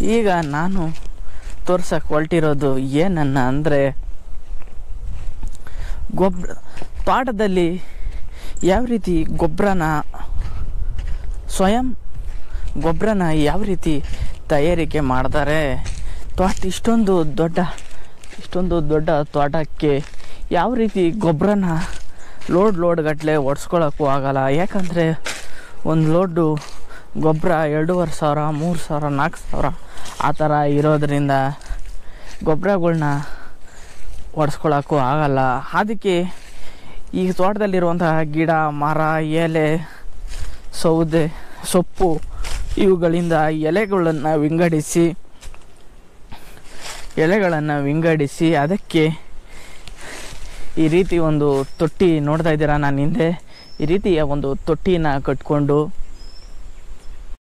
ಈಗ ನಾನು ತೋರ್ಸಕ್ಕೆ ಹೊರಟಿರೋದು ಏನನ್ನ ಅಂದರೆ ಗೊಬ್ಬರ ತೋಟದಲ್ಲಿ ಯಾವ ರೀತಿ ಗೊಬ್ಬರನ ಸ್ವಯಂ ಗೊಬ್ಬರನ ಯಾವ ರೀತಿ ತಯಾರಿಕೆ ಮಾಡ್ತಾರೆ ತೋಟ ಇಷ್ಟೊಂದು ದೊಡ್ಡ ಇಷ್ಟೊಂದು ದೊಡ್ಡ ತೋಟಕ್ಕೆ ಯಾವ ರೀತಿ ಗೊಬ್ಬರನ ಲೋಡ್ ಲೋಡ್ ಗಟ್ಟಲೆ ಒಡ್ಸ್ಕೊಳಕ್ಕೂ ಆಗಲ್ಲ ಯಾಕಂದರೆ ಒಂದು ಲೋಡು ಗೊಬ್ಬರ ಎರಡೂವರೆ ಸಾವಿರ ಮೂರು ಸಾವಿರ ನಾಲ್ಕು ಸಾವಿರ ಆ ಥರ ಇರೋದ್ರಿಂದ ಗೊಬ್ಬರಗಳ್ನ ಒಡ್ಸ್ಕೊಳಕ್ಕೂ ಆಗಲ್ಲ ಅದಕ್ಕೆ ಈ ತೋಟದಲ್ಲಿರುವಂತಹ ಗಿಡ ಮರ ಎಲೆ ಸೌದೆ ಸೊಪ್ಪು ಇವುಗಳಿಂದ ಎಲೆಗಳನ್ನು ವಿಂಗಡಿಸಿ ಎಲೆಗಳನ್ನು ವಿಂಗಡಿಸಿ ಅದಕ್ಕೆ ಈ ರೀತಿ ಒಂದು ತೊಟ್ಟಿ ನೋಡ್ತಾ ಇದ್ದೀರಾ ನಾನು ಹಿಂದೆ ಈ ರೀತಿಯ ಒಂದು ತೊಟ್ಟಿನ ಕಟ್ಕೊಂಡು